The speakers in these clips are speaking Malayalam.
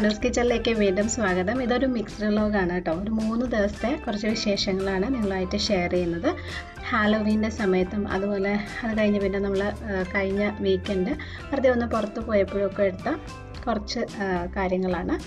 മനോസ് കിച്ചണിലേക്ക് വീണ്ടും സ്വാഗതം ഇതൊരു മിക്സ്ഡ് വ്ലോഗാണ് കേട്ടോ ഒരു മൂന്ന് ദിവസത്തെ കുറച്ച് വിശേഷങ്ങളാണ് നിങ്ങളായിട്ട് ഷെയർ ചെയ്യുന്നത് ഹാലോവീൻ്റെ സമയത്തും അതുപോലെ അത് കഴിഞ്ഞ് പിന്നെ നമ്മൾ കഴിഞ്ഞ വീക്കെൻഡ് വെറുതെ ഒന്ന് പുറത്ത് പോയപ്പോഴൊക്കെ എടുത്ത കുറച്ച് ആ, കാര്യങ്ങളാണ്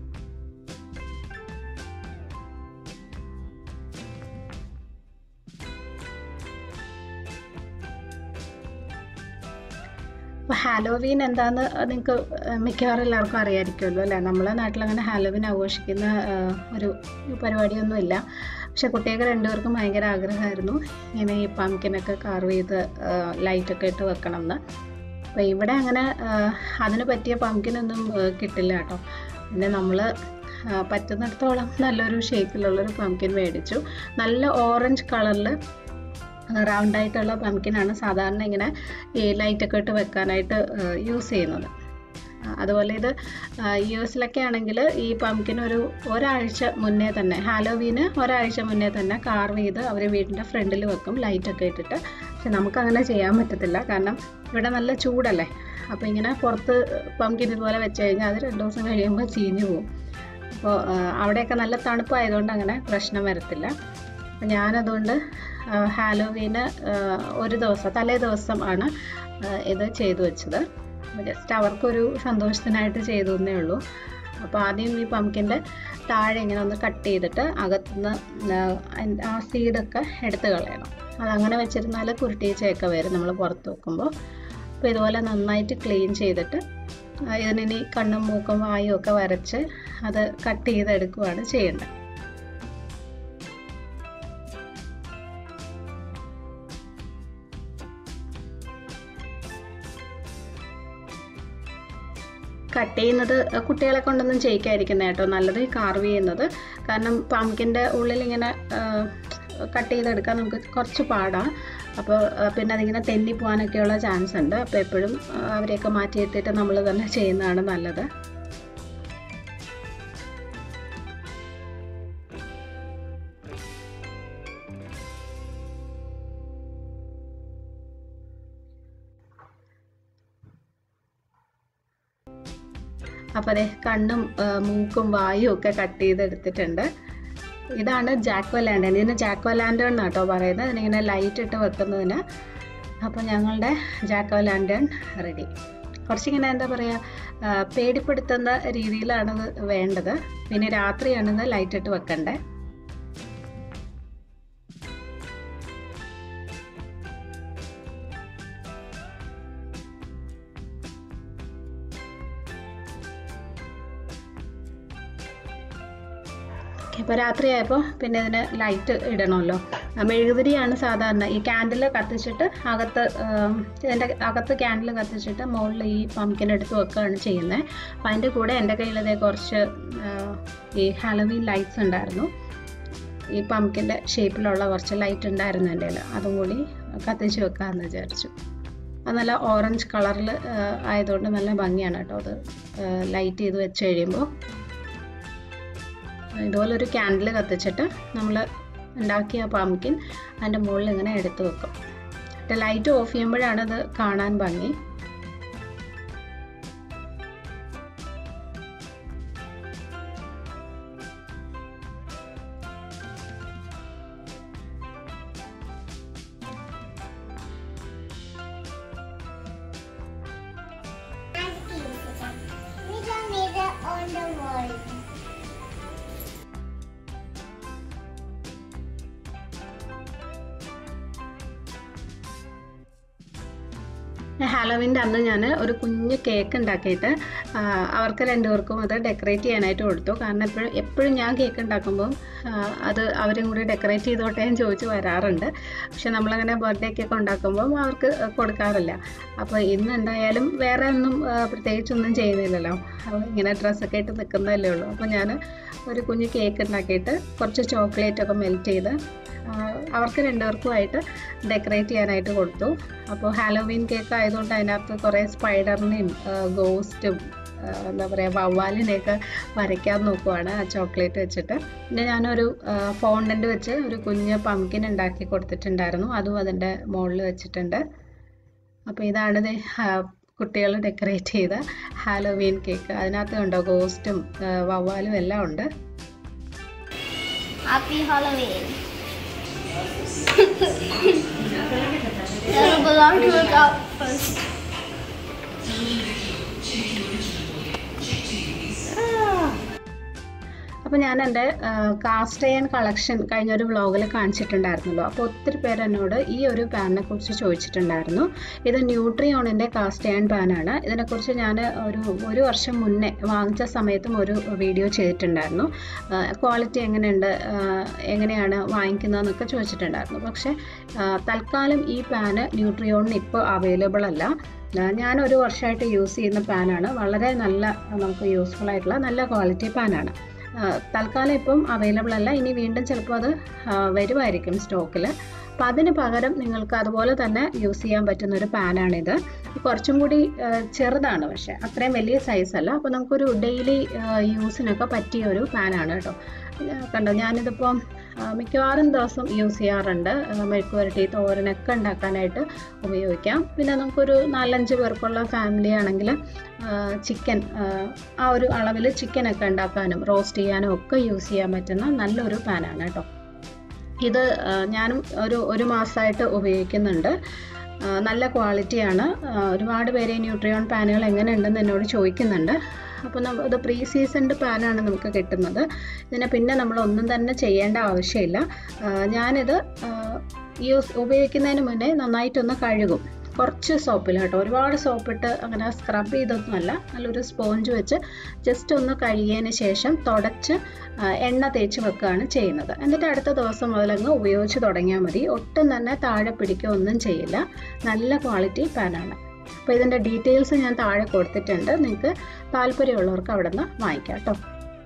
അപ്പോൾ ഹാലോവീൻ എന്താന്ന് നിങ്ങൾക്ക് മിക്കവാറും എല്ലാവർക്കും അറിയാമായിരിക്കുമല്ലോ അല്ലേ നമ്മളെ നാട്ടിൽ അങ്ങനെ ഹാലോവീൻ ആഘോഷിക്കുന്ന ആ, ഒരു പരിപാടിയൊന്നുമില്ല പക്ഷെ കുട്ടികൾക്ക് രണ്ടുപേർക്കും ഭയങ്കര ആഗ്രഹമായിരുന്നു ഇങ്ങനെ ഈ പംകിനൊക്കെ കാർവ് ചെയ്ത് ലൈറ്റൊക്കെ ഇട്ട് വെക്കണം എന്ന് അപ്പോൾ ഇവിടെ അങ്ങനെ ആ, അതിന് പറ്റിയ പംകിനൊന്നും ആ, കിട്ടില്ല കേട്ടോ പിന്നെ നമ്മൾ പറ്റുന്നിടത്തോളം നല്ലൊരു ഷേപ്പിലുള്ളൊരു പംകിൻ മേടിച്ചു നല്ല ഓറഞ്ച് കളറിൽ റൗണ്ട് ആയിട്ടുള്ള പംകിനാണ് സാധാരണ ഇങ്ങനെ ഈ ലൈറ്റൊക്കെ ഇട്ട് വെക്കാനായിട്ട് യൂസ് ചെയ്യുന്നത് ആ, അതുപോലെ ഇത് യു എസിലൊക്കെ ആണെങ്കിൽ ഈ പംകിൻ ഒരു ഒരാഴ്ച മുന്നേ തന്നെ ഹാലോവീന് ഒരാഴ്ച മുന്നേ തന്നെ കാർവ് ചെയ്ത് അവർ വീടിൻ്റെ ഫ്രണ്ടിൽ വെക്കും ലൈറ്റൊക്കെ ഇട്ടിട്ട് പക്ഷെ നമുക്കങ്ങനെ ചെയ്യാൻ പറ്റത്തില്ല കാരണം ഇവിടെ നല്ല ചൂടല്ലേ അപ്പോൾ ഇങ്ങനെ പുറത്ത് പംകിൻ ഇതുപോലെ വെച്ച് കഴിഞ്ഞാൽ അത് രണ്ട് ദിവസം കഴിയുമ്പോൾ ചീഞ്ഞു പോകും അപ്പോൾ അവിടെയൊക്കെ നല്ല തണുപ്പായതുകൊണ്ട് അങ്ങനെ പ്രശ്നം വരത്തില്ല അപ്പം ഞാനതുകൊണ്ട് ഹാലോവീന് ഒരു ദിവസം തലേ ദിവസം ആണ് ആ, ഇത് ചെയ്തു വെച്ചത് ജസ്റ്റ് അവർക്കൊരു സന്തോഷത്തിനായിട്ട് ചെയ്തു എന്നേ ഉള്ളൂ അപ്പോൾ ആദ്യം ഈ പംകിൻ്റെ താഴെ ഇങ്ങനെ ഒന്ന് കട്ട് ചെയ്തിട്ട് അകത്തുനിന്ന് ആ, അതിൻ്റെ ആ സീഡൊക്കെ എടുത്ത് കളയണം അതങ്ങനെ വെച്ചിരുന്നാൽ കുരുട്ടീച്ചയൊക്കെ വരും നമ്മൾ പുറത്ത് വെക്കുമ്പോൾ അപ്പോൾ ഇതുപോലെ നന്നായിട്ട് ക്ലീൻ ചെയ്തിട്ട് ആ, ഇതിനി കണ്ണും മൂക്കും വായും ഒക്കെ വരച്ച് അത് കട്ട് ചെയ്തെടുക്കുകയാണ് ചെയ്യേണ്ടത് കട്ട് ചെയ്യുന്നത് കുട്ടികളെ കൊണ്ടൊന്നും ചെയ്യിക്കാതിരിക്കുന്നത് കേട്ടോ നല്ലത് കാർവ് ചെയ്യുന്നത് കാരണം പംകിൻ്റെ ഉള്ളിൽ ഇങ്ങനെ കട്ട് ചെയ്തെടുക്കാൻ നമുക്ക് കുറച്ച് പാടാണ് അപ്പോൾ പിന്നെ അതിങ്ങനെ തെന്നി പോകാനൊക്കെയുള്ള ചാൻസ് ഉണ്ട് അപ്പോൾ എപ്പോഴും ആ, അവരെയൊക്കെ മാറ്റിയെടുത്തിട്ട് നമ്മൾ തന്നെ ചെയ്യുന്നതാണ് നല്ലത് അപ്പോൾ അതെ കണ്ണും ആ, മൂക്കും വായും ഒക്കെ കട്ട് ചെയ്തെടുത്തിട്ടുണ്ട് ഇതാണ് ജാക്കോ ലാൻഡേൺ ഇതിന് ജാക്കോ ലാൻഡേൺ എന്നാട്ടോ പറയുന്നത് ഇതിനിങ്ങനെ ലൈറ്റ് ഇട്ട് വെക്കുന്നതിന് അപ്പോൾ ഞങ്ങളുടെ ജാക്കോ ലാൻഡേൺ റെഡി കുറച്ചിങ്ങനെ എന്താ പറയുക പേടിപ്പെടുത്തുന്ന രീതിയിലാണിത് വേണ്ടത് പിന്നെ രാത്രിയാണിത് ലൈറ്റ് ഇട്ട് വെക്കണ്ടേ ഇപ്പോൾ രാത്രിയായപ്പോൾ പിന്നെ ഇതിന് ലൈറ്റ് ഇടണമല്ലോ ആ, മെഴുകുതിരിയാണ് സാധാരണ ഈ ക്യാൻഡിൽ കത്തിച്ചിട്ട് അകത്ത് ആം, ഇതിൻ്റെ അകത്ത് ക്യാൻഡിൽ കത്തിച്ചിട്ട് മുകളിൽ ഈ പംകിൻ എടുത്ത് വെക്കുകയാണ് ചെയ്യുന്നത് അപ്പോൾ അതിൻ്റെ കൂടെ എൻ്റെ കയ്യിലതേ കുറച്ച് ആ, ഈ ഹാലവീൻ ലൈറ്റ്സ് ഉണ്ടായിരുന്നു ഈ പംകിൻ്റെ ഷേപ്പിലുള്ള കുറച്ച് ലൈറ്റ് ഉണ്ടായിരുന്നു എൻ്റെ കയ്യിൽ അതും കൂടി കത്തിച്ച് വെക്കാമെന്ന് വിചാരിച്ചു അത് നല്ല ഓറഞ്ച് കളറിൽ ആയതുകൊണ്ട് നല്ല ഭംഗിയാണ് കേട്ടോ അത് ലൈറ്റ് ചെയ്ത് വെച്ച് കഴിയുമ്പോൾ ഇതുപോലെ ഒരു ക്യാൻഡിൽ കത്തിച്ചിട്ട് നമ്മൾ ഉണ്ടാക്കിയ പംകിൻ അതിൻ്റെ മുകളിൽ ഇങ്ങനെ എടുത്ത് വെക്കും എന്നിട്ട് ലൈറ്റ് ഓഫ് ചെയ്യുമ്പോഴാണ് അത് കാണാൻ ഭംഗി Little mirror on the wall. ഹാലോവിൻ്റെ അന്ന് ഞാൻ ഒരു കുഞ്ഞു കേക്ക് ഉണ്ടാക്കിയിട്ട് ആ, അവർക്ക് രണ്ടുപേർക്കും അത് ഡെക്കറേറ്റ് ചെയ്യാനായിട്ട് കൊടുത്തു കാരണം എപ്പോഴും എപ്പോഴും ഞാൻ കേക്ക് ഉണ്ടാക്കുമ്പം ആ, അത് അവരും കൂടി ഡെക്കറേറ്റ് ചെയ്തോട്ടെ എന്ന് ചോദിച്ച് വരാറുണ്ട് പക്ഷെ നമ്മളങ്ങനെ ബർത്ത്ഡേ കേക്ക് ഉണ്ടാക്കുമ്പം അവർക്ക് കൊടുക്കാറില്ല അപ്പോൾ ഇന്ന് എന്തായാലും വേറെ ഒന്നും ആ, പ്രത്യേകിച്ചൊന്നും ചെയ്യുന്നില്ലല്ലോ അപ്പോൾ ഇങ്ങനെ ഡ്രസ്സൊക്കെ ഇട്ട് നിൽക്കുന്നതല്ലേ ഉള്ളൂ അപ്പോൾ ഞാൻ ഒരു കുഞ്ഞു കേക്ക് ഉണ്ടാക്കിയിട്ട് കുറച്ച് ചോക്ലേറ്റ് ഒക്കെ മെൽറ്റ് ചെയ്ത് ആ, അവർക്ക് രണ്ടുപേർക്കുമായിട്ട് ഡെക്കറേറ്റ് ചെയ്യാനായിട്ട് കൊടുത്തു അപ്പോൾ ഹാലോവീൻ കേക്ക് ആയതുകൊണ്ട് അതിനകത്ത് കുറേ സ്പൈഡറിനെയും ഗോസ്റ്റും എന്താ പറയുക വവ്വാലിനെയൊക്കെ വരയ്ക്കാൻ നോക്കുവാണ് ആ ചോക്ലേറ്റ് വെച്ചിട്ട് പിന്നെ ഞാനൊരു ഫോണ്ടൻ്റ് വെച്ച് ഒരു കുഞ്ഞ് പംകിൻ ഉണ്ടാക്കി കൊടുത്തിട്ടുണ്ടായിരുന്നു അതും അതിൻ്റെ മുകളിൽ വെച്ചിട്ടുണ്ട് അപ്പോൾ ഇതാണ് കുട്ടികൾ ഡെക്കറേറ്റ് ചെയ്ത ഹാലോവീൻ കേക്ക് അതിനകത്ത് കണ്ടോ ഗോസ്റ്റും വവ്വാലും എല്ലാം ഉണ്ട് Happy Halloween. That'll belong to look out first. Ah. അപ്പോൾ ഞാൻ എൻ്റെ കാസ്റ്റ് അയൺ കളക്ഷൻ കഴിഞ്ഞൊരു വ്ളോഗിൽ കാണിച്ചിട്ടുണ്ടായിരുന്നല്ലോ അപ്പോൾ ഒത്തിരി പേര് എന്നോട് ഈ ഒരു പാനിനെ കുറിച്ച് ചോദിച്ചിട്ടുണ്ടായിരുന്നു ഇത് ന്യൂട്രിയോണിൻ്റെ കാസ്റ്റ് അയൺ പാനാണ് ഇതിനെക്കുറിച്ച് ഞാൻ ഒരു ഒരു വർഷം മുന്നേ വാങ്ങിച്ച സമയത്തും ഒരു വീഡിയോ ചെയ്തിട്ടുണ്ടായിരുന്നു ക്വാളിറ്റി എങ്ങനെയുണ്ട് ആ, എങ്ങനെയാണ് വാങ്ങിക്കുന്നതെന്നൊക്കെ ചോദിച്ചിട്ടുണ്ടായിരുന്നു പക്ഷേ ആ, തൽക്കാലം ഈ പാന് ന്യൂട്രിയോണിന് ഇപ്പോൾ അവൈലബിൾ അല്ല ആ, ഞാൻ ഒരു വർഷമായിട്ട് യൂസ് ചെയ്യുന്ന പാനാണ് വളരെ നല്ല നമുക്ക് യൂസ്ഫുൾ ആയിട്ടുള്ള നല്ല ക്വാളിറ്റി പാനാണ് ആ, തൽക്കാലം ഇപ്പം അവൈലബിൾ അല്ല ഇനി വീണ്ടും ചിലപ്പോൾ അത് ആ, വരുമായിരിക്കും സ്റ്റോക്കിൽ അപ്പം അതിന് പകരം നിങ്ങൾക്ക് അതുപോലെ തന്നെ യൂസ് ചെയ്യാൻ പറ്റുന്ന ഒരു പാനാണിത് കുറച്ചും കൂടി ആ, ചെറുതാണ് പക്ഷേ അത്രയും വലിയ സൈസ് അല്ല അപ്പോൾ നമുക്കൊരു ഡെയിലി യൂസിനൊക്കെ പറ്റിയ ഒരു പാനാണ് കേട്ടോ ആ, കണ്ടോ ഞാനിതിപ്പം ആ, മിക്കവാറും ദിവസം യൂസ് ചെയ്യാറുണ്ട് ആ, മെഴുക്കുവരട്ടി തോരനൊക്കെ ഉണ്ടാക്കാനായിട്ട് ഉപയോഗിക്കാം പിന്നെ നമുക്കൊരു നാലഞ്ച് പേർക്കുള്ള ഫാമിലി ആണെങ്കിൽ ചിക്കൻ ആ ഒരു അളവിൽ ചിക്കനൊക്കെ ഉണ്ടാക്കാനും റോസ്റ്റ് ചെയ്യാനും ഒക്കെ യൂസ് ചെയ്യാൻ പറ്റുന്ന നല്ലൊരു പാനാണ് കേട്ടോ ഇത് ആ, ഞാനും ഒരു ഒരു മാസമായിട്ട് ഉപയോഗിക്കുന്നുണ്ട് ആ, നല്ല ക്വാളിറ്റിയാണ് ആ, ഒരുപാട് പേര് ഈ ന്യൂട്രിയോൺ പാനുകൾ എങ്ങനെ ഉണ്ടെന്ന് എന്നോട് ചോദിക്കുന്നുണ്ട് അപ്പോൾ നമ്മ ഇത് പ്രീ സീസൺഡ് പാനാണ് നമുക്ക് കിട്ടുന്നത് ഇതിനെ പിന്നെ നമ്മൾ ഒന്നും തന്നെ ചെയ്യേണ്ട ആവശ്യമില്ല ആ, ഞാനിത് ആ, യൂസ് ഉപയോഗിക്കുന്നതിന് മുന്നേ നന്നായിട്ടൊന്ന് കഴുകും കുറച്ച് സോപ്പിൽ കേട്ടോ ഒരുപാട് സോപ്പിട്ട് അങ്ങനെ സ്ക്രബ് ചെയ്തൊന്നുമല്ല നല്ലൊരു സ്പോഞ്ച് വെച്ച് ജസ്റ്റ് ഒന്ന് കഴുകിയതിന് ശേഷം തുടച്ച് ആ, എണ്ണ തേച്ച് വെക്കുകയാണ് ചെയ്യുന്നത് എന്നിട്ട് അടുത്ത ദിവസം മുതലങ്ങ് ഉപയോഗിച്ച് തുടങ്ങിയാൽ മതി ഒട്ടും തന്നെ താഴെ പിടിക്കുക ഒന്നും ചെയ്യില്ല നല്ല ക്വാളിറ്റി പാനാണ് അപ്പോൾ ഇതിൻ്റെ ഡീറ്റെയിൽസ് ഞാൻ താഴെ കൊടുത്തിട്ടുണ്ട് നിങ്ങൾക്ക് താല്പര്യമുള്ളവർക്ക് അവിടെ നിന്ന് വാങ്ങിക്കാം കേട്ടോ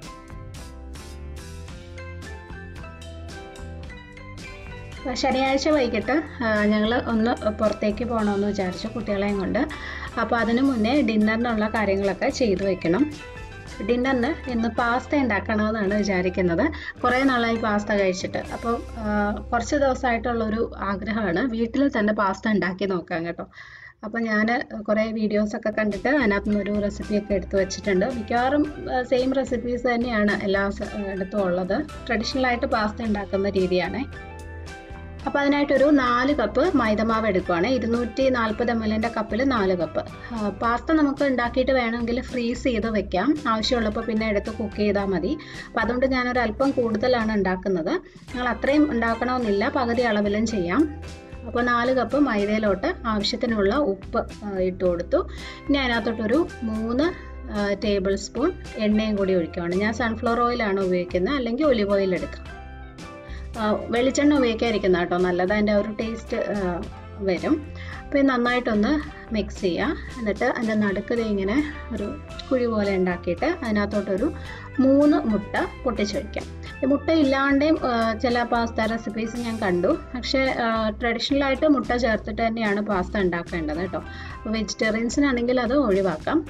ശനിയാഴ്ച വൈകിട്ട് ഞങ്ങൾ ഒന്ന് പുറത്തേക്ക് പോകണമെന്ന് വിചാരിച്ചു കുട്ടികളെയും കൊണ്ട് അപ്പോൾ അതിന് മുന്നേ ഡിന്നറിനുള്ള കാര്യങ്ങളൊക്കെ ചെയ്തു വെക്കണം ഡിന്നറിന് ഇന്ന് പാസ്ത ഉണ്ടാക്കണമെന്നാണ് വിചാരിക്കുന്നത് കുറേ നാളായി പാസ്ത കഴിച്ചിട്ട് അപ്പോൾ കുറച്ച് ദിവസമായിട്ടുള്ളൊരു ആഗ്രഹമാണ് വീട്ടിൽ തന്നെ പാസ്ത ഉണ്ടാക്കി നോക്കാം കേട്ടോ അപ്പോൾ ഞാൻ കുറേ വീഡിയോസൊക്കെ കണ്ടിട്ട് അതിനകത്ത് നിന്നൊരു റെസിപ്പിയൊക്കെ എടുത്തു വെച്ചിട്ടുണ്ട് മിക്കവാറും സെയിം റെസിപ്പീസ് തന്നെയാണ് എല്ലാ സ- ഇടത്തും ഉള്ളത് ട്രഡീഷണലായിട്ട് പാസ്ത ഉണ്ടാക്കുന്ന രീതിയാണ് അപ്പോൾ അതിനായിട്ടൊരു നാല് കപ്പ് മൈദമാവ് എടുക്കുവാണ് ഇരുന്നൂറ്റി നാൽപ്പത് എം എല്ലിൻ്റെ കപ്പിൽ നാല് കപ്പ് പാസ്ത നമുക്ക് ഉണ്ടാക്കിയിട്ട് വേണമെങ്കിൽ ഫ്രീസ് ചെയ്ത് വെക്കാം ആവശ്യമുള്ളപ്പോൾ പിന്നെ എടുത്ത് കുക്ക് ചെയ്താൽ മതി അപ്പോൾ അതുകൊണ്ട് ഞാനൊരു അല്പം കൂടുതലാണ് ഉണ്ടാക്കുന്നത് നിങ്ങൾ അത്രയും ഉണ്ടാക്കണമെന്നില്ല പകുതി അളവിലും ചെയ്യാം അപ്പോൾ നാല് കപ്പ് മൈദയിലോട്ട് ആവശ്യത്തിനുള്ള ഉപ്പ് ആ, ഇട്ട് കൊടുത്തു ഇനി അതിനകത്തോട്ടൊരു മൂന്ന് ടേബിൾ സ്പൂൺ എണ്ണയും കൂടി ഒഴിക്കുകയാണ് ഞാൻ സൺഫ്ലവർ ഓയിലാണ് ഉപയോഗിക്കുന്നത് അല്ലെങ്കിൽ ഒലിവ് ഓയിൽ എടുക്കാം ആ, വെളിച്ചെണ്ണ ഉപയോഗിക്കാതിരിക്കുന്ന കേട്ടോ നല്ലത് അതിൻ്റെ ഒരു ടേസ്റ്റ് വരും അപ്പോൾ ഇത് നന്നായിട്ടൊന്ന് മിക്സ് ചെയ്യുക എന്നിട്ട് അതിൻ്റെ നടുക്ക് ദേ ഇങ്ങനെ ഒരു കുഴി പോലെ ഉണ്ടാക്കിയിട്ട് അതിനകത്തോട്ടൊരു മൂന്ന് മുട്ട പൊട്ടിച്ചൊഴിക്കാം ഈ മുട്ട ഇല്ലാണ്ടേയും ആ, ചില പാസ്ത റെസിപ്പീസ് ഞാൻ കണ്ടു പക്ഷേ ട്രഡീഷണലായിട്ട് മുട്ട ചേർത്തിട്ട് തന്നെയാണ് പാസ്ത ഉണ്ടാക്കേണ്ടത് കേട്ടോ വെജിറ്റേറിയൻസിനാണെങ്കിൽ അത് ഒഴിവാക്കാം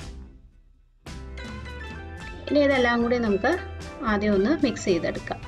ഇനി ഇതെല്ലാം കൂടി നമുക്ക് ആദ്യം ഒന്ന് മിക്സ് ചെയ്തെടുക്കാം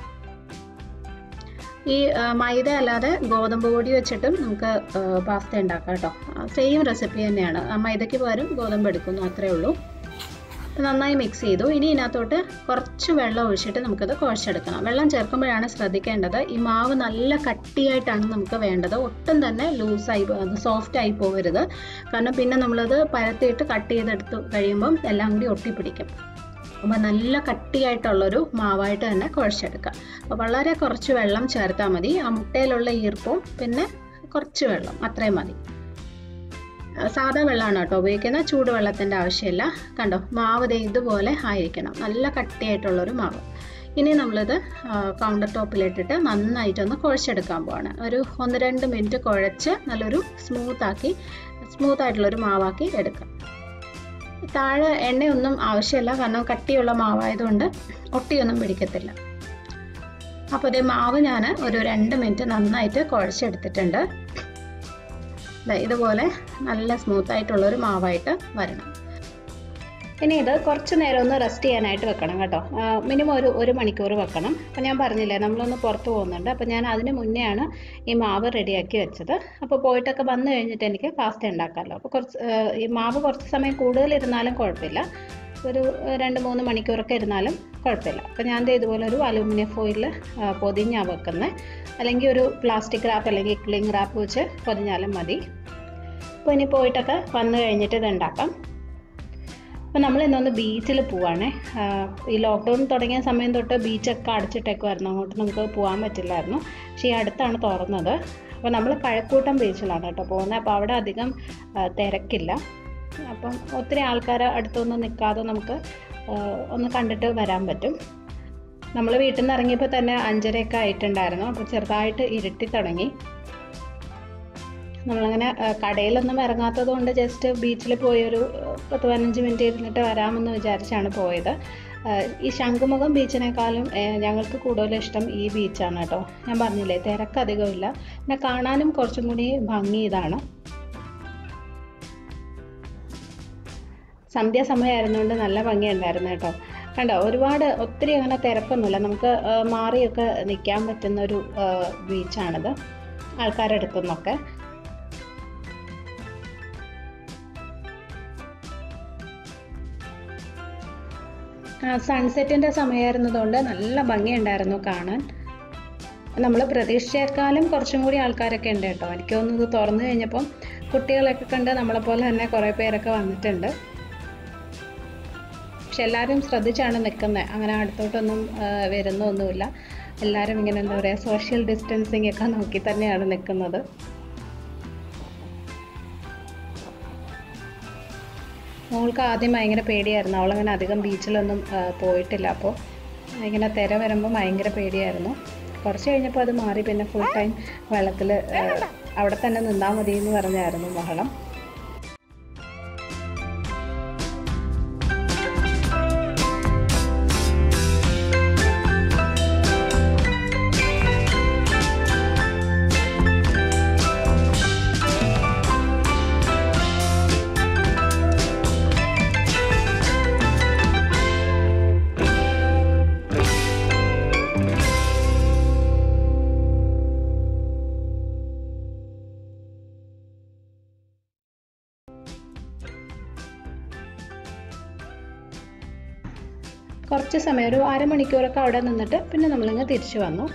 ഈ ആ, മൈദ അല്ലാതെ ഗോതമ്പ് പൊടി വെച്ചിട്ടും നമുക്ക് ആ, പാസ്ത ഉണ്ടാക്കാം കേട്ടോ സെയിം റെസിപ്പി തന്നെയാണ് ആ മൈദയ്ക്ക് പകരം ഗോതമ്പ് എടുക്കുന്നു അത്രേ ഉള്ളൂ അപ്പോൾ നന്നായി മിക്സ് ചെയ്തു ഇനി ഇതിനകത്തോട്ട് കുറച്ച് വെള്ളം ഒഴിച്ചിട്ട് നമുക്കത് കുഴച്ചെടുക്കണം വെള്ളം ചേർക്കുമ്പോഴാണ് ശ്രദ്ധിക്കേണ്ടത് ഈ മാവ് നല്ല കട്ടിയായിട്ടാണ് നമുക്ക് വേണ്ടത് ഒട്ടും തന്നെ ലൂസായി അത് സോഫ്റ്റ് ആയി പോകരുത് കാരണം പിന്നെ നമ്മളത് പരത്തിയിട്ട് കട്ട് ചെയ്തെടുത്ത് കഴിയുമ്പം എല്ലാം കൂടി ഒട്ടിപ്പിടിക്കും അപ്പോൾ നല്ല കട്ടിയായിട്ടുള്ളൊരു മാവായിട്ട് തന്നെ കുഴച്ചെടുക്കുക അപ്പോൾ വളരെ കുറച്ച് വെള്ളം ചേർത്താൽ മതി ആ മുട്ടയിലുള്ള ഈർപ്പവും പിന്നെ കുറച്ച് വെള്ളം അത്രയും മതി ആ, സാദാ വെള്ളമാണ് കേട്ടോ ഉപയോഗിക്കുന്നത് ചൂടുവെള്ളത്തിൻ്റെ ആവശ്യമില്ല കണ്ടോ മാവ് ദേ ഇതുപോലെ ആയിരിക്കണം നല്ല കട്ടിയായിട്ടുള്ളൊരു മാവ് ഇനി നമ്മളിത് കൗണ്ടർ ടോപ്പിലിട്ടിട്ട് നന്നായിട്ടൊന്ന് കുഴച്ചെടുക്കാൻ പോവാണ് ഒരു ഒന്ന് രണ്ട് മിനിറ്റ് കുഴച്ച് നല്ലൊരു സ്മൂത്താക്കി സ്മൂത്തായിട്ടുള്ളൊരു മാവാക്കി എടുക്കാം താഴെ എണ്ണയൊന്നും ആവശ്യമില്ല കാരണം കട്ടിയുള്ള മാവായതുകൊണ്ട് ഒട്ടിയൊന്നും പിടിക്കത്തില്ല അപ്പോൾ ഇതേ മാവ് ഞാൻ ഒരു രണ്ട് മിനിറ്റ് നന്നായിട്ട് കുഴച്ചെടുത്തിട്ടുണ്ട് ദേ ഇതുപോലെ നല്ല സ്മൂത്ത് ആയിട്ടുള്ളൊരു മാവായിട്ട് വരണം ഇനി ഇത് കുറച്ച് നേരം ഒന്ന് റെസ്റ്റ് ചെയ്യാനായിട്ട് വെക്കണം കേട്ടോ മിനിമം ഒരു ഒരു മണിക്കൂർ വെക്കണം അപ്പോൾ ഞാൻ പറഞ്ഞില്ലേ നമ്മളൊന്ന് പുറത്ത് പോകുന്നുണ്ട് അപ്പോൾ ഞാൻ അതിന് മുന്നെയാണ് ഈ മാവ് റെഡിയാക്കി വെച്ചത് അപ്പോൾ പോയിട്ടൊക്കെ വന്നു കഴിഞ്ഞിട്ട് എനിക്ക് പാസ്ത ഉണ്ടാക്കാമല്ലോ അപ്പോൾ കുറച്ച് ആ, ഈ മാവ് കുറച്ച് സമയം കൂടുതൽ ഇരുന്നാലും കുഴപ്പമില്ല ഒരു ആ, രണ്ട് മൂന്ന് മണിക്കൂറൊക്കെ ഇരുന്നാലും കുഴപ്പമില്ല അപ്പോൾ ഞാൻ ദേ ഇതുപോലെ ഒരു അലൂമിനിയം ഫോയിലിൽ പൊതിഞ്ഞാണ് വെക്കുന്നത് അല്ലെങ്കിൽ ഒരു പ്ലാസ്റ്റിക് റാപ്പ് അല്ലെങ്കിൽ ക്ലിങ് റാപ്പ് വെച്ച് പൊതിഞ്ഞാലും മതി അപ്പോൾ ഇനി പോയിട്ടൊക്കെ വന്നു കഴിഞ്ഞിട്ട് ഇത് ഉണ്ടാക്കാം അപ്പോൾ നമ്മൾ ഇന്നൊന്ന് ബീച്ചിൽ പോവാണേ ആഹ് ഈ ലോക്ക്ഡൗൺ തുടങ്ങിയ സമയം തൊട്ട് ബീച്ചൊക്കെ അടച്ചിട്ടേക്കുമായിരുന്നു അങ്ങോട്ട് നമുക്ക് പോകാൻ പറ്റില്ലായിരുന്നു പക്ഷേ ഈ അടുത്താണ് തുറന്നത് അപ്പോൾ നമ്മൾ കഴക്കൂട്ടം ബീച്ചിലാണ് കേട്ടോ പോകുന്നത് അപ്പോൾ അവിടെ അധികം ആഹ് തിരക്കില്ല അപ്പം ഒത്തിരി ആൾക്കാർ അടുത്തൊന്നും നിൽക്കാതെ നമുക്ക് ആഹ് ഒന്ന് കണ്ടിട്ട് വരാൻ പറ്റും നമ്മൾ വീട്ടിൽ നിന്ന് ഇറങ്ങിയപ്പോൾ തന്നെ അഞ്ചരയൊക്കെ ആയിട്ടുണ്ടായിരുന്നു അപ്പോൾ ചെറുതായിട്ട് ഇരുട്ടി തുടങ്ങി നമ്മളങ്ങനെ ആ, കടയിലൊന്നും ഇറങ്ങാത്തത് കൊണ്ട് ജസ്റ്റ് ബീച്ചിൽ പോയി ഒരു ആ, പത്ത് പതിനഞ്ച് മിനിറ്റ് ഇരുന്നിട്ട് വരാമെന്ന് വിചാരിച്ചാണ് പോയത് ആ, ഈ ശംഖുമുഖം ബീച്ചിനേക്കാളും ഏ, ഞങ്ങൾക്ക് കൂടുതൽ ഇഷ്ടം ഈ ബീച്ചാണ് കേട്ടോ ഞാൻ പറഞ്ഞില്ലേ തിരക്കധികമില്ല പിന്നെ കാണാനും കുറച്ചും കൂടി ഭംഗി ഇതാണ് സന്ധ്യാസമയമായിരുന്നുകൊണ്ട് നല്ല ഭംഗിയുണ്ടായിരുന്നു കേട്ടോ കണ്ടോ ഒരുപാട് ഒത്തിരി അങ്ങനെ തിരക്കൊന്നുമില്ല നമുക്ക് ആ, മാറിയൊക്കെ നിൽക്കാൻ പറ്റുന്ന ഒരു ആ, ബീച്ചാണിത് ആൾക്കാരുടെ അടുത്തു നിന്നൊക്കെ സൺസെറ്റിൻ്റെ സമയമായിരുന്നതുകൊണ്ട് നല്ല ഭംഗിയുണ്ടായിരുന്നു കാണാൻ നമ്മൾ പ്രതീക്ഷിച്ചേക്കാളും കുറച്ചും കൂടി ആൾക്കാരൊക്കെ ഉണ്ട് കേട്ടോ എനിക്ക് തോന്നുന്നു ഇത് തുറന്നു കഴിഞ്ഞപ്പം കുട്ടികളൊക്കെ കണ്ട് നമ്മളെപ്പോലെ തന്നെ കുറേ പേരൊക്കെ വന്നിട്ടുണ്ട് പക്ഷെ എല്ലാവരും ശ്രദ്ധിച്ചാണ് നിൽക്കുന്നത് അങ്ങനെ അടുത്തോട്ടൊന്നും ആ, വരുന്നൊന്നുമില്ല എല്ലാവരും ഇങ്ങനെ എന്താ പറയുക സോഷ്യൽ ഡിസ്റ്റൻസിങ് ഒക്കെ നോക്കി തന്നെയാണ് നിൽക്കുന്നത് മോൾക്ക് ആദ്യം ഭയങ്കര പേടിയായിരുന്നു അവളങ്ങനെ അധികം ബീച്ചിലൊന്നും ആ, പോയിട്ടില്ല അപ്പോൾ ഇങ്ങനെ തിര വരുമ്പോൾ ഭയങ്കര പേടിയായിരുന്നു കുറച്ച് കഴിഞ്ഞപ്പോൾ അത് മാറി പിന്നെ ഫുൾ ടൈം വെള്ളത്തിൽ അവിടെ തന്നെ നിന്നാൽ മതി എന്ന് പറഞ്ഞായിരുന്നു ബഹളം കുറച്ച് സമയം ഒരു അരമണിക്കൂറൊക്കെ അവിടെ നിന്നിട്ട് പിന്നെ നമ്മളിങ്ങ് തിരിച്ചു വന്നു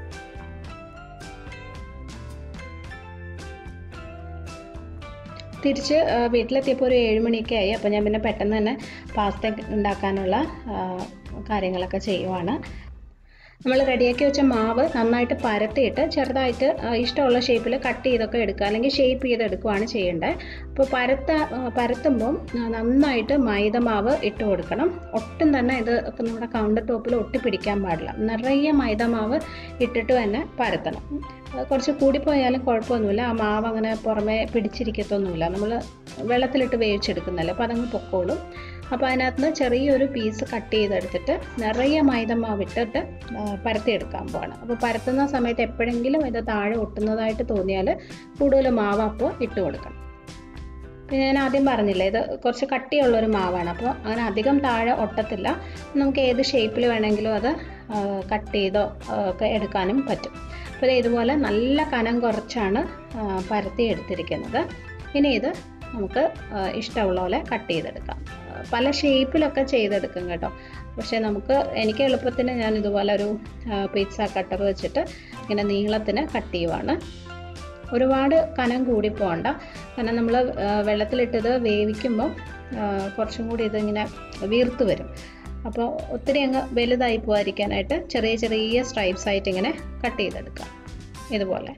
തിരിച്ച് ആ, വീട്ടിലെത്തിയപ്പോൾ ഒരു ഏഴ് മണിയൊക്കെ ആയി അപ്പോൾ ഞാൻ പിന്നെ പെട്ടെന്ന് തന്നെ പാസ്ത ഉണ്ടാക്കാനുള്ള ആ, കാര്യങ്ങളൊക്കെ ചെയ്യുവാണ് നമ്മൾ റെഡിയാക്കി വെച്ച മാവ് നന്നായിട്ട് പരത്തിയിട്ട് ചെറുതായിട്ട് ആ, ഇഷ്ടമുള്ള ഷേപ്പിൽ കട്ട് ചെയ്തൊക്കെ എടുക്കുക അല്ലെങ്കിൽ ഷേപ്പ് ചെയ്തെടുക്കുകയാണ് ചെയ്യേണ്ടത് അപ്പോൾ പരത്ത ആ, പരത്തുമ്പം ആ, നന്നായിട്ട് മൈദ മാവ് ഇട്ട് കൊടുക്കണം ഒട്ടും തന്നെ ഇത് ഒക്കെ നമ്മുടെ കൗണ്ടർ ടോപ്പിൽ ഒട്ടിപ്പിടിക്കാൻ പാടില്ല നിറയെ മൈദ മാവ് ഇട്ടിട്ട് തന്നെ പരത്തണം അത് കുറച്ച് കൂടിപ്പോയാലും കുഴപ്പമൊന്നുമില്ല ആ മാവ് അങ്ങനെ പുറമേ പിടിച്ചിരിക്കത്തൊന്നുമില്ല നമ്മൾ വെള്ളത്തിലിട്ട് വേവിച്ചെടുക്കുന്നതല്ലേ അപ്പോൾ അതങ്ങ് പൊക്കോളും അപ്പോൾ അതിനകത്ത് നിന്ന് ചെറിയൊരു പീസ് കട്ട് ചെയ്തെടുത്തിട്ട് നിറയെ മൈദ മാവ് ഇട്ടിട്ട് ആ, പരത്തിയെടുക്കാൻ പോവാണ് അപ്പോൾ പരത്തുന്ന സമയത്ത് എപ്പോഴെങ്കിലും ഇത് താഴെ ഒട്ടുന്നതായിട്ട് തോന്നിയാൽ കൂടുതൽ മാവ് അപ്പോൾ ഇട്ട് കൊടുക്കണം പിന്നെ ഞാൻ ആദ്യം പറഞ്ഞില്ലേ ഇത് കുറച്ച് കട്ടിയുള്ളൊരു മാവാണ് അപ്പോൾ അങ്ങനെ അധികം താഴെ ഒട്ടത്തില്ല നമുക്ക് ഏത് ഷേപ്പിൽ വേണമെങ്കിലും അത് കട്ട് ചെയ്തോ ആ, ഒക്കെ എടുക്കാനും പറ്റും അപ്പോൾ ദേ ഇതുപോലെ നല്ല കനം കുറച്ചാണ് ആ, പരത്തി എടുത്തിരിക്കുന്നത് ഇനി ഇത് നമുക്ക് ആ, ഇഷ്ടമുള്ള പോലെ കട്ട് ചെയ്തെടുക്കാം ആ, പല ഷേപ്പിലൊക്കെ ചെയ്തെടുക്കും കേട്ടോ പക്ഷേ നമുക്ക് എനിക്ക് എളുപ്പത്തിന് ഞാൻ ഇതുപോലെ ഒരു പിസ്സ കട്ടർ വെച്ചിട്ട് ഇങ്ങനെ നീളത്തിന് കട്ട് ചെയ്യുവാണ് ഒരുപാട് കനം കൂടി പോകണ്ട കാരണം നമ്മൾ വെള്ളത്തിലിട്ടത് വേവിക്കുമ്പോൾ കുറച്ചും കൂടി ഇതിങ്ങനെ വീർത്ത് വരും അപ്പോൾ ഒത്തിരി അങ്ങ് വലുതായി പോകാതിരിക്കാനായിട്ട് ചെറിയ ചെറിയ സ്ട്രൈപ്സ് ആയിട്ട് ഇങ്ങനെ കട്ട് ചെയ്തെടുക്കാം ഇതുപോലെ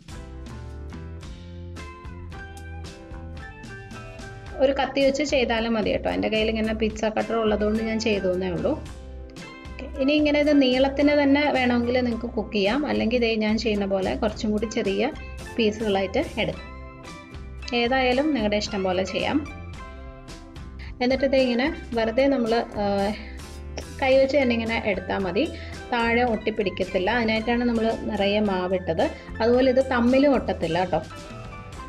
ഒരു കത്തി വെച്ച് ചെയ്താലും മതി കേട്ടോ എൻ്റെ കയ്യിൽ ഇങ്ങനെ പിസ്സ കട്ടർ ഉള്ളതുകൊണ്ട് ഞാൻ ചെയ്തു എന്നേ ഉള്ളൂ ഓക്കെ. ഇനി ഇങ്ങനെ ഇത് നീളത്തിന് തന്നെ വേണമെങ്കിൽ നിങ്ങൾക്ക് കുക്ക് ചെയ്യാം അല്ലെങ്കിൽ ഇതേ ഞാൻ ചെയ്യുന്ന പോലെ കുറച്ചും കൂടി ചെറിയ പീസുകളായിട്ട് എടുക്കാം ഏതായാലും നിങ്ങളുടെ ഇഷ്ടം പോലെ ചെയ്യാം എന്നിട്ട് ഇത് ഇങ്ങനെ വെറുതെ നമ്മൾ കൈ വെച്ച് തന്നെ ഇങ്ങനെ എടുത്താൽ മതി താഴെ ഒട്ടിപ്പിടിക്കത്തില്ല അതിനായിട്ടാണ് നമ്മൾ നിറയെ മാവിട്ടത് അതുപോലെ ഇത് തമ്മിലും ഒട്ടത്തില്ല കേട്ടോ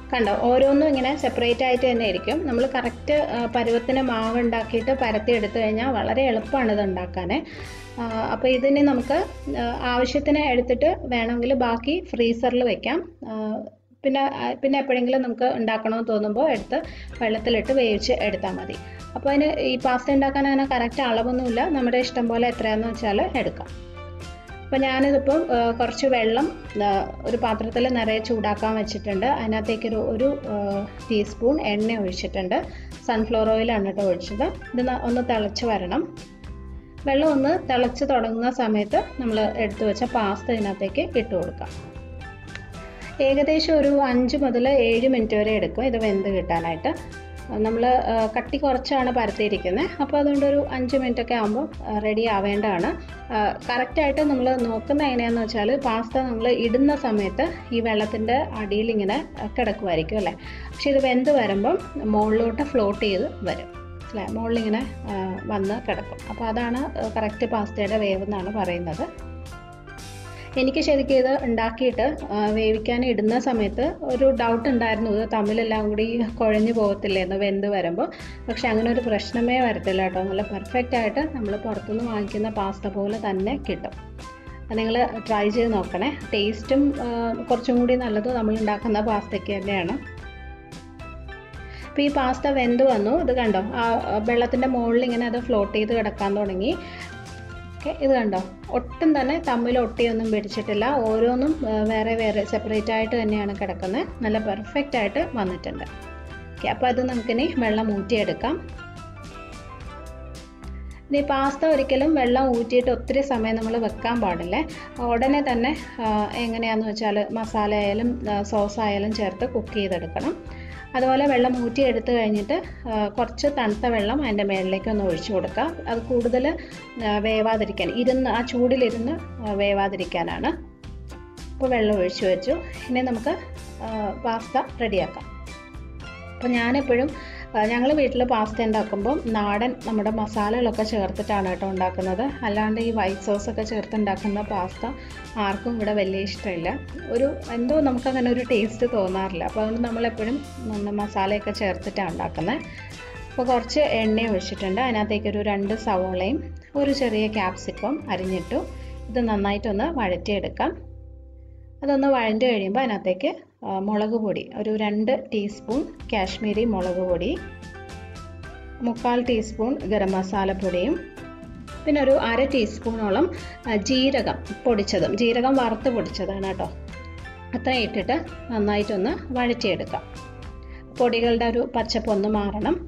കണ്ടോ ഓരോന്നും ഇങ്ങനെ സെപ്പറേറ്റ് ആയിട്ട് തന്നെ ആയിരിക്കും നമ്മൾ കറക്റ്റ് പരുവത്തിന് മാവ് ഉണ്ടാക്കിയിട്ട് പരത്തി എടുത്തു കഴിഞ്ഞാൽ വളരെ എളുപ്പമാണ് ഇത് ഉണ്ടാക്കാൻ അപ്പോൾ ഇതിന് നമുക്ക് ആ, ആവശ്യത്തിന് എടുത്തിട്ട് വേണമെങ്കിൽ ബാക്കി ഫ്രീസറിൽ വെക്കാം ആ, പിന്നെ ആ, പിന്നെ എപ്പോഴെങ്കിലും നമുക്ക് ഉണ്ടാക്കണമെന്ന് തോന്നുമ്പോൾ എടുത്ത് വെള്ളത്തിലിട്ട് വേവിച്ച് എടുത്താൽ മതി അപ്പോൾ അതിന് ഈ പാസ്ത ഉണ്ടാക്കാൻ അങ്ങനെ കറക്റ്റ് അളവൊന്നുമില്ല നമ്മുടെ ഇഷ്ടം പോലെ എത്രയാണെന്ന് വെച്ചാൽ എടുക്കാം അപ്പോൾ ഞാനിതിപ്പം ആ, കുറച്ച് വെള്ളം ആ, ഒരു പാത്രത്തിൽ നിറയെ ചൂടാക്കാൻ വെച്ചിട്ടുണ്ട് അതിനകത്തേക്കൊരു ഒരു ടീസ്പൂൺ എണ്ണ ഒഴിച്ചിട്ടുണ്ട് സൺഫ്ലവർ ഓയിലാണ് കേട്ടോ ഒഴിച്ചത് ഇത് ന- ഒന്ന് തിളച്ച് വരണം വെള്ളം ഒന്ന് തിളച്ച് തുടങ്ങുന്ന സമയത്ത് നമ്മൾ എടുത്തു വെച്ച പാസ്ത ഇതിനകത്തേക്ക് ഇട്ട് കൊടുക്കാം ഏകദേശം ഒരു അഞ്ച് മുതൽ ഏഴ് മിനിറ്റ് വരെ എടുക്കും ഇത് വെന്ത് കിട്ടാനായിട്ട് നമ്മൾ കട്ടി കുറച്ചാണ് പരത്തിയിരിക്കുന്നത് അപ്പോൾ അതുകൊണ്ട് ഒരു അഞ്ച് മിനിറ്റ് ഒക്കെ ആകുമ്പോൾ റെഡി ആവേണ്ടതാണ് കറക്റ്റായിട്ട് നമ്മൾ നോക്കുന്ന എങ്ങനെയാണെന്ന് വെച്ചാൽ പാസ്ത നമ്മൾ ഇടുന്ന സമയത്ത് ഈ വെള്ളത്തിൻ്റെ അടിയിൽ ഇങ്ങനെ കിടക്കുമായിരിക്കും അല്ലേ പക്ഷേ ഇത് വെന്ത് വരുമ്പം മുകളിലോട്ട് ഫ്ലോട്ട് ചെയ്ത് വരും അല്ലേ മുകളിലിങ്ങനെ ആ, വന്ന് കിടക്കും അപ്പോൾ അതാണ് കറക്റ്റ് പാസ്തയുടെ വേവ് എന്നാണ് പറയുന്നത് എനിക്ക് ശരിക്കും ഇത് ഉണ്ടാക്കിയിട്ട് ആ, വേവിക്കാൻ ഇടുന്ന സമയത്ത് ഒരു ഡൗട്ട് ഉണ്ടായിരുന്നു ഇത് തമ്മിലെല്ലാം കൂടി കുഴഞ്ഞു പോകത്തില്ലെന്ന് വെന്ത് വരുമ്പോൾ പക്ഷെ അങ്ങനെ ഒരു പ്രശ്നമേ വരത്തില്ല കേട്ടോ നല്ല പെർഫെക്റ്റ് ആയിട്ട് നമ്മൾ പുറത്തുനിന്ന് വാങ്ങിക്കുന്ന പാസ്ത പോലെ തന്നെ കിട്ടും നിങ്ങൾ ട്രൈ ചെയ്ത് നോക്കണേ ടേസ്റ്റും കുറച്ചും കൂടി നല്ലത് നമ്മൾ ഉണ്ടാക്കുന്ന പാസ്തയ്ക്ക് തന്നെയാണ് അപ്പോൾ ഈ പാസ്ത വെന്ത് വന്നു ഇത് കണ്ടോ ആ വെള്ളത്തിൻ്റെ മുകളിൽ ഇങ്ങനെ അത് ഫ്ലോട്ട് ചെയ്ത് കിടക്കാൻ തുടങ്ങി ഓക്കെ ഇത് കണ്ടോ ഒട്ടും തന്നെ തമ്മിൽ ഒട്ടിയൊന്നും പിടിച്ചിട്ടില്ല ഓരോന്നും ആ, വേറെ വേറെ സെപ്പറേറ്റ് ആയിട്ട് തന്നെയാണ് കിടക്കുന്നത് നല്ല പെർഫെക്റ്റ് ആയിട്ട് വന്നിട്ടുണ്ട് ഓക്കെ അപ്പോൾ അത് നമുക്കിനി വെള്ളം ഊറ്റിയെടുക്കാം ഇനി പാസ്ത ഒരിക്കലും വെള്ളം ഊറ്റിയിട്ട് ഒത്തിരി സമയം നമ്മൾ വെക്കാൻ പാടില്ലേ ഉടനെ തന്നെ ആ, എങ്ങനെയാണെന്ന് വെച്ചാൽ മസാല ആയാലും സോസ് ആയാലും ചേർത്ത് കുക്ക് ചെയ്തെടുക്കണം അതുപോലെ വെള്ളം ഊറ്റി എടുത്തു കഴിഞ്ഞിട്ട് ആ, കുറച്ച് തണുത്ത വെള്ളം അതിൻ്റെ മേളിലേക്ക് ഒന്ന് ഒഴിച്ചു കൊടുക്കുക അത് കൂടുതൽ ആ, വേവാതിരിക്കാൻ ഇരുന്ന് ആ ചൂടിലിരുന്ന് ആ, വേവാതിരിക്കാനാണ് അപ്പോൾ വെള്ളം ഒഴിച്ചു വെച്ചു ഇനി നമുക്ക് ആ, പാസ്ത റെഡിയാക്കാം അപ്പോൾ ഞാനെപ്പോഴും ഞങ്ങൾ വീട്ടിൽ പാസ്ത ഉണ്ടാക്കുമ്പോൾ നാടൻ നമ്മുടെ മസാലകളൊക്കെ ചേർത്തിട്ടാണ് കേട്ടോ ഉണ്ടാക്കുന്നത് അല്ലാണ്ട് ഈ വൈറ്റ് സോസൊക്കെ ചേർത്ത് ഉണ്ടാക്കുന്ന പാസ്ത ആർക്കും ഇവിടെ വലിയ ഇഷ്ടമില്ല ഒരു എന്തോ നമുക്കങ്ങനെ ഒരു ടേസ്റ്റ് തോന്നാറില്ല അപ്പോൾ അതുകൊണ്ട് നമ്മളെപ്പോഴും നമ്മുടെ മസാലയൊക്കെ ചേർത്തിട്ടാണ് ഉണ്ടാക്കുന്നത് അപ്പോൾ കുറച്ച് എണ്ണ ഒഴിച്ചിട്ടുണ്ട് അതിനകത്തേക്ക് ഒരു രണ്ട് സവോളയും ഒരു ചെറിയ ക്യാപ്സിക്കം അരിഞ്ഞിട്ടു ഇത് നന്നായിട്ടൊന്ന് വഴറ്റിയെടുക്കാം അതൊന്ന് വഴണ്ട് കഴിയുമ്പോൾ അതിനകത്തേക്ക് ആ, മുളക് പൊടി ഒരു രണ്ട് ടീസ്പൂൺ കാശ്മീരി മുളക് പൊടി മുക്കാൽ ടീസ്പൂൺ ഗരം മസാലപ്പൊടിയും പിന്നെ ഒരു അര ടീസ്പൂണോളം ആ, ജീരകം പൊടിച്ചതും ജീരകം വറുത്ത് പൊടിച്ചതാണ് കേട്ടോ അത്രയും ഇട്ടിട്ട് നന്നായിട്ടൊന്ന് വഴറ്റിയെടുക്കാം പൊടികളുടെ ഒരു പച്ചപ്പ് ഒന്ന് മാറണം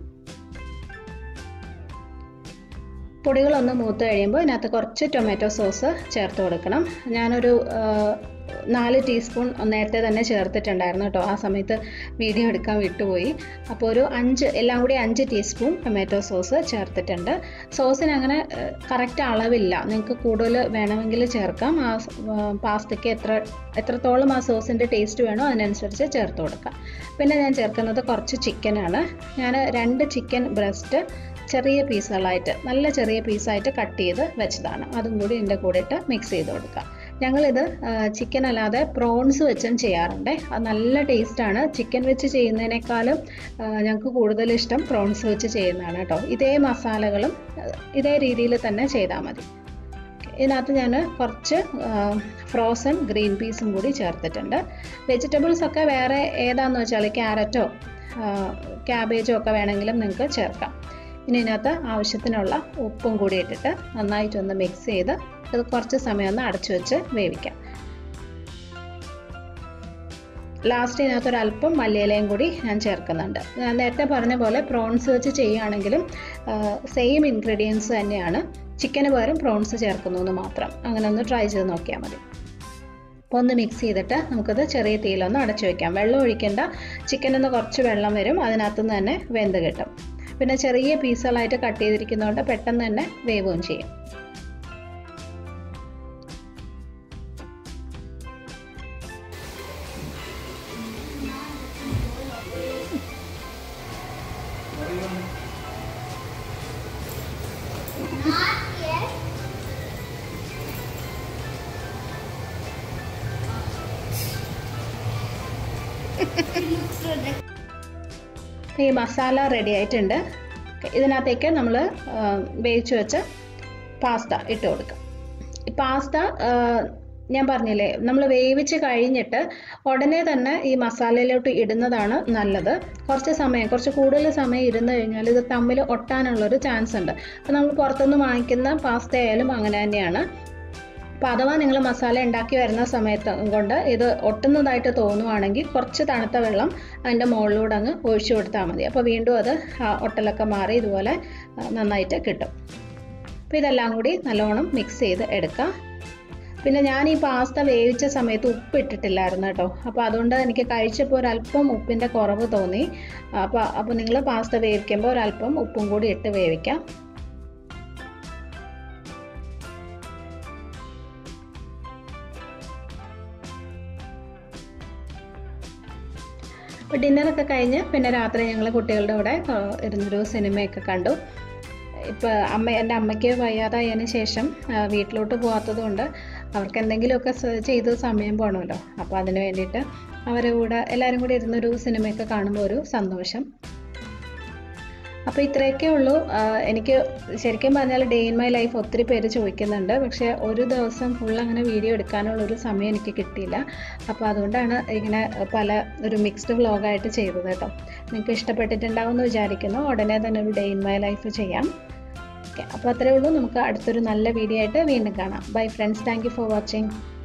പൊടികളൊന്ന് മൂത്ത് കഴിയുമ്പോൾ ഇതിനകത്ത് കുറച്ച് ടൊമാറ്റോ സോസ് ചേർത്ത് കൊടുക്കണം ഞാനൊരു ആ, നാല് ടീസ്പൂൺ നേരത്തെ തന്നെ ചേർത്തിട്ടുണ്ടായിരുന്നു കേട്ടോ ആ സമയത്ത് വീഡിയോ എടുക്കാൻ വിട്ടുപോയി അപ്പോൾ ഒരു അഞ്ച് എല്ലാം കൂടി അഞ്ച് ടീസ്പൂൺ ടൊമാറ്റോ സോസ് ചേർത്തിട്ടുണ്ട് സോസിന് അങ്ങനെ കറക്റ്റ് അളവില്ല നിങ്ങൾക്ക് കൂടുതൽ വേണമെങ്കിൽ ചേർക്കാം ആ സ്- ആ, പാസ്തയ്ക്ക് എത്ര എത്രത്തോളം ആ സോസിൻ്റെ ടേസ്റ്റ് വേണോ അതിനനുസരിച്ച് ചേർത്ത് കൊടുക്കാം പിന്നെ ഞാൻ ചേർക്കുന്നത് കുറച്ച് ചിക്കനാണ് ഞാൻ രണ്ട് ചിക്കൻ ബ്രസ്റ്റ് ചെറിയ പീസുകളായിട്ട് നല്ല ചെറിയ പീസായിട്ട് കട്ട് ചെയ്ത് വെച്ചതാണ് അതും കൂടി ഇതിൻ്റെ കൂടെ ഇട്ട് മിക്സ് ചെയ്ത് കൊടുക്കുക ഞങ്ങളിത് ചിക്കൻ അല്ലാതെ പ്രോൺസ് വെച്ചും ചെയ്യാറുണ്ട് അത് നല്ല ടേസ്റ്റാണ് ചിക്കൻ വെച്ച് ചെയ്യുന്നതിനേക്കാളും ആ, ഞങ്ങൾക്ക് കൂടുതൽ ഇഷ്ടം പ്രോൺസ് വെച്ച് ചെയ്യുന്നതാണ് കേട്ടോ ഇതേ മസാലകളും ആ, ഇതേ രീതിയിൽ തന്നെ ചെയ്താൽ മതി ഇതിനകത്ത് ഞാൻ കുറച്ച് ഫ്രോസൺ ഗ്രീൻ പീസും കൂടി ചേർത്തിട്ടുണ്ട് വെജിറ്റബിൾസ് ഒക്കെ വേറെ ഏതാന്ന് വെച്ചാൽ ക്യാരറ്റോ ക്യാബേജോ ഒക്കെ വേണമെങ്കിലും നിങ്ങൾക്ക് ചേർക്കാം ഇനി ഇതിനകത്ത് ആവശ്യത്തിനുള്ള ഉപ്പും കൂടി ഇട്ടിട്ട് നന്നായിട്ടൊന്ന് മിക്സ് ചെയ്ത് ഇത് കുറച്ച് സമയം ഒന്ന് അടച്ചു വെച്ച് വേവിക്കാം ലാസ്റ്റ് ഇതിനകത്ത് ഒരു അല്പം മല്ലിയിലയും കൂടി ഞാൻ ചേർക്കുന്നുണ്ട് ഞാൻ നേരത്തെ പറഞ്ഞ പോലെ പ്രോൺസ് വെച്ച് ചെയ്യുകയാണെങ്കിലും സെയിം ഇൻഗ്രീഡിയൻസ് തന്നെയാണ് ചിക്കന് പകരം പ്രോൺസ് ചേർക്കുന്നു എന്ന് മാത്രം അങ്ങനെ ഒന്ന് ട്രൈ ചെയ്ത് നോക്കിയാൽ മതി അപ്പോൾ ഒന്ന് മിക്സ് ചെയ്തിട്ട് നമുക്കത് ചെറിയ തീയിലൊന്ന് അടച്ചു വെക്കാം വെള്ളം ഒഴിക്കേണ്ട ചിക്കനിൽ നിന്ന് കുറച്ച് വെള്ളം വരും അതിനകത്തു നിന്ന് തന്നെ വെന്ത് കിട്ടും പിന്നെ ചെറിയ പീസുകളായിട്ട് കട്ട് ചെയ്തിരിക്കുന്നതുകൊണ്ട് പെട്ടെന്ന് തന്നെ വേവുകയും ചെയ്യും Not yet. ഈ മസാല റെഡി ആയിട്ടുണ്ട് ഇതിനകത്തേക്ക് നമ്മൾ വേവിച്ച് വെച്ച പാസ്ത ഇട്ട് കൊടുക്കാം ഈ പാസ്ത ഞാൻ പറഞ്ഞില്ലേ നമ്മൾ വേവിച്ച് കഴിഞ്ഞിട്ട് ഉടനെ തന്നെ ഈ മസാലയിലോട്ട് ഇടുന്നതാണ് നല്ലത് കുറച്ച് സമയം കുറച്ച് കൂടുതൽ സമയം ഇരുന്ന് കഴിഞ്ഞാൽ ഇത് തമ്മിൽ ഒട്ടാനുള്ളൊരു ചാൻസ് ഉണ്ട് അപ്പോൾ നമ്മൾ പുറത്തുനിന്ന് വാങ്ങിക്കുന്ന പാസ്ത ആയാലും അങ്ങനെ തന്നെയാണ് അപ്പോൾ അഥവാ നിങ്ങൾ മസാല ഉണ്ടാക്കി വരുന്ന സമയത്ത് കൊണ്ട് ഇത് ഒട്ടുന്നതായിട്ട് തോന്നുവാണെങ്കിൽ കുറച്ച് തണുത്ത വെള്ളം അതിൻ്റെ മുകളിലൂടെ അങ്ങ് ഒഴിച്ചു കൊടുത്താൽ മതി അപ്പോൾ വീണ്ടും അത് ആ ഒട്ടലൊക്കെ മാറി ഇതുപോലെ ആ, നന്നായിട്ട് കിട്ടും അപ്പോൾ ഇതെല്ലാം കൂടി നല്ലോണം മിക്സ് ചെയ്ത് എടുക്കാം പിന്നെ ഞാൻ ഈ പാസ്ത വേവിച്ച സമയത്ത് ഉപ്പ് ഇട്ടിട്ടില്ലായിരുന്നു കേട്ടോ അപ്പോൾ അതുകൊണ്ട് എനിക്ക് കഴിച്ചപ്പോൾ ഒരല്പം ഉപ്പിൻ്റെ കുറവ് തോന്നി അപ്പോൾ അപ്പോൾ നിങ്ങൾ പാസ്ത വേവിക്കുമ്പോൾ ഒരല്പം ഉപ്പും കൂടി ഇട്ട് വേവിക്കാം അപ്പോൾ ഡിന്നറൊക്കെ കഴിഞ്ഞ് പിന്നെ രാത്രി ഞങ്ങൾ കുട്ടികളുടെ കൂടെ ആ, ഇരുന്നൊരു സിനിമയൊക്കെ കണ്ടു ഇപ്പോൾ അമ്മ എൻ്റെ അമ്മയ്ക്ക് വയ്യാതായതിനു ശേഷം ആ, വീട്ടിലോട്ട് പോകാത്തത് കൊണ്ട് അവർക്ക് എന്തെങ്കിലുമൊക്കെ സ- ചെയ്ത് സമയം പോകണമല്ലോ അപ്പോൾ അതിന് വേണ്ടിയിട്ട് അവരെ കൂടെ എല്ലാവരും കൂടി ഇരുന്നൊരു സിനിമയൊക്കെ കാണുമ്പോൾ ഒരു സന്തോഷം അപ്പോൾ ഇത്രയൊക്കെ ഉള്ളൂ ആ, എനിക്ക് ശരിക്കും പറഞ്ഞാൽ ഡേ ഇൻ മൈ ലൈഫ് ഒത്തിരി പേര് ചോദിക്കുന്നുണ്ട് പക്ഷേ ഒരു ദിവസം ഫുൾ അങ്ങനെ വീഡിയോ എടുക്കാനുള്ള ഒരു സമയം എനിക്ക് കിട്ടിയില്ല അപ്പോൾ അതുകൊണ്ടാണ് ഇങ്ങനെ പല ഒരു മിക്സ്ഡ് വ്ളോഗായിട്ട് ചെയ്തത് കേട്ടോ നിങ്ങൾക്ക് ഇഷ്ടപ്പെട്ടിട്ടുണ്ടാവും എന്ന് വിചാരിക്കുന്നു ഉടനെ തന്നെ ഒരു ഡേ ഇൻ മൈ ലൈഫ് ചെയ്യാം ഓക്കെ അപ്പോൾ അത്രേ ഉള്ളൂ നമുക്ക് അടുത്തൊരു നല്ല വീഡിയോ ആയിട്ട് വീണ്ടും കാണാം bye friends thank you for watching